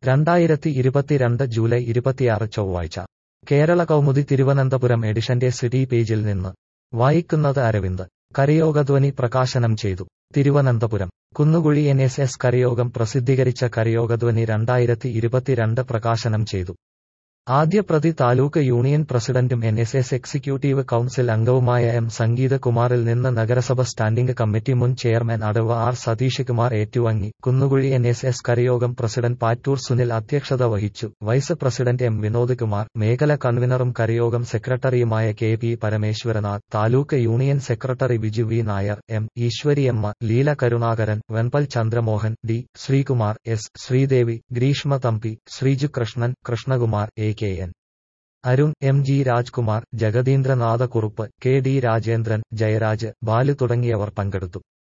രണ്ടായിരത്തി ഇരുപത്തിരണ്ട് ജൂലൈ ഇരുപത്തിയാറ് ചൊവ്വാഴ്ച കേരള കൗമുദി തിരുവനന്തപുരം എഡിഷന്റെ സിറ്റി പേജിൽ നിന്ന് വായിക്കുന്നത് അരവിന്ദ് കരയോഗധ്വനി പ്രകാശനം ചെയ്തു Thiruvananthapuram Kunnukuzhi N S S കരയോഗം പ്രസിദ്ധീകരിച്ച കരയോഗധ്വനി രണ്ടായിരത്തി ഇരുപത്തിരണ്ട് പ്രകാശനം ചെയ്തു ആദ്യ പ്രതി താലൂക്ക് യൂണിയൻ പ്രസിഡന്റും N S S executive council അംഗവുമായ എം സംഗീതകുമാറിൽ നിന്ന് നഗരസഭ സ്റ്റാൻഡിംഗ് കമ്മിറ്റി മുൻ ചെയർമാൻ അടവ് ആർ സതീഷ് കുമാർ ഏറ്റുവാങ്ങി കുന്നുകുഴി എൻ എസ് എസ് കരയോഗം പ്രസിഡന്റ് പാറ്റൂർ സുനിൽ അധ്യക്ഷത വഹിച്ചു vice president M Vinod Kumar മേഖല കൺവീനറും കരയോഗം സെക്രട്ടറിയുമായ K P Parameswaranath taluk union secretary Biju V Nair M ഈശ്വരിയമ്മ Leela Karunakaran Venpal Chandramohan D Sreekumar S Sreedevi Greeshma Thampi Sreeju Krishnan Krishnakumar A K N Arun M G Rajkumar Jagathindranatha Kurup K D Rajendran Jayaraj Balu തുടങ്ങിയവർ പങ്കെടുത്തു